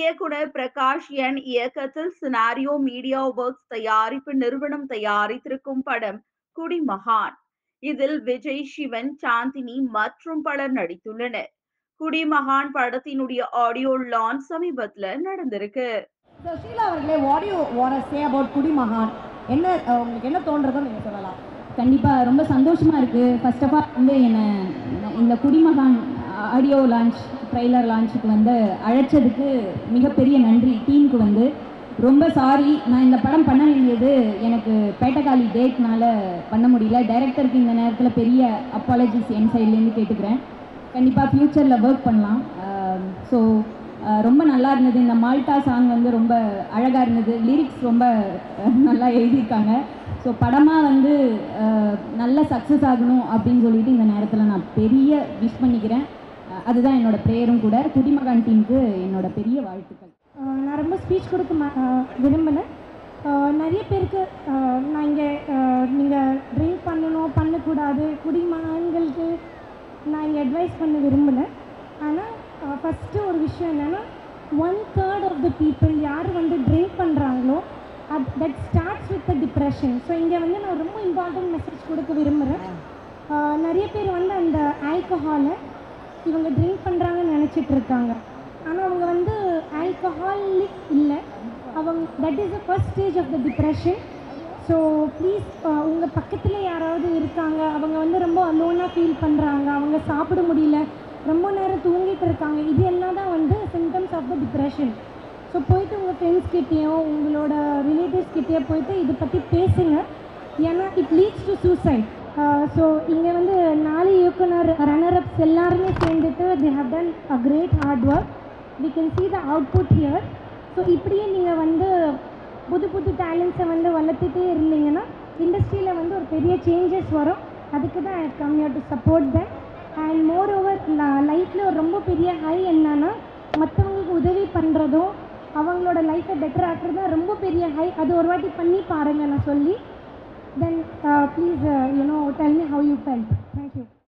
இயக்குனர் பிரகாஷ் என் இயக்கத்தில் scenario media works தயாரிப்பு நிறுவனம் தயாரித்திருக்கும் படம் குடிமகான் இதில் விஜய் சிவன் சாந்தினி மற்றும் பலர் நடித்துள்ளனர் குடிமகான் படத்தினுடைய ஆடியோ லான்ச் சமீபத்துல நடந்திருக்கு ஸோ ஷீலா அவர்களே what you what say about Kudimahaan என்ன அஹ், உங்களுக்கு என்ன தோன்றதோ நீங்கள் சொல்லலாம் கண்டிப்பாக ரொம்ப சந்தோஷமாக இருக்குது ஃபர்ஸ்ட் ஆஃப் ஆல் வந்து என்னை இந்த குடிமகான் ஆடியோ லான்ச் ட்ரெய்லர் லான்ச்சுக்கு வந்து அழைச்சதுக்கு மிகப்பெரிய நன்றி டீமுக்கு வந்து ரொம்ப சாரி நான் இந்த படம் பண்ண வேண்டியது எனக்கு பேட்டகாலி டேட்னால பண்ண முடியல டைரக்டருக்கு இந்த நேரத்தில் பெரிய அப்பாலஜிஸ் என் சைட்லேருந்து கேட்டுக்கிறேன் கண்டிப்பாக ஃப்யூச்சரில் ஒர்க் பண்ணலாம் ஸோ ரொம்ப நல்லா இருந்தது இந்த மால்டா சாங் வந்து ரொம்ப அழகாக இருந்தது லிரிக்ஸ் ரொம்ப அஹ், நல்லா எழுதியிருக்காங்க ஸோ படமாக வந்து அஹ், நல்ல சக்ஸஸ் ஆகணும் அப்படின்னு சொல்லிட்டு இந்த நேரத்தில் நான் பெரிய விஷ் பண்ணிக்கிறேன் அஹ், அதுதான் என்னோட ப்ரேயரும் கூட குடிமகன் டீமுக்கு என்னோட பெரிய வாழ்த்துக்கள் ஆஹ் நான் ரொம்ப ஸ்பீச் கொடுக்க மா விரும்பினேன் ஆஹ் நிறைய பேருக்கு ஆஹ் நான் இங்கே நீங்கள் ட்ரிங்க் பண்ணணும் பண்ணக்கூடாது குடிமகன்களுக்கு நான் இங்கே அட்வைஸ் பண்ண விரும்பலை ஆனால் ஃபஸ்ட்டு ஒரு விஷயம் என்னென்னா one third of the people யார் வந்து ட்ரிங்க் பண்ணுறாங்களோ அது that starts with the depression so இங்கே வந்து நான் ரொம்ப இம்பார்ட்டன்ட் மெசேஜ் கொடுக்க விரும்புகிறேன் நிறைய பேர் வந்து அந்த ஆல்கஹாலை இவங்க ட்ரிங்க் பண்ணுறாங்கன்னு நினச்சிட்டு இருக்காங்க ஆனால் அவங்க வந்து ஆல்கஹாலிக் இல்லை அவங்க that is the first stage of the depression so please உங்கள் பக்கத்தில் யாராவது இருக்காங்க அவங்க வந்து ரொம்ப அலோனாக ஃபீல் பண்ணுறாங்க அவங்க சாப்பிட முடியல ரொம்ப நேரம் தூங்கிட்டு இருக்காங்க இது எல்லாம் தான் வந்து symptoms of the depression so போயிட்டு உங்கள் ஃப்ரெண்ட்ஸ் கிட்டேயோ உங்களோட ரிலேட்டிவ்ஸ் கிட்டேயோ போயிட்டு இதை பற்றி பேசுங்க ஏன்னா it leads to suicide so இங்கே வந்து நாலு இயக்குனர் ரன்னர் அப்ஸ் எல்லாருமே சேர்ந்துட்டு they have done a great hard work we can see the output here so இப்படியே நீங்கள் வந்து புது புது டேலண்ட்ஸை வந்து வளர்த்துட்டே இருந்தீங்கன்னா இண்டஸ்ட்ரியில் வந்து ஒரு பெரிய சேஞ்சஸ் வரும் அதுக்கு தான் I come you to support them and moreover லைஃப்பில் ஒரு ரொம்ப பெரிய ஹை என்னன்னா மற்றவங்களுக்கு உதவி பண்ணுறதும் அவங்களோட லைஃப்பை பெட்டர் ஆக்குறது தான் ரொம்ப பெரிய ஹை அது ஒரு வாட்டி பண்ணி பாருங்க நான் சொல்லி then please you know tell me how you felt thank you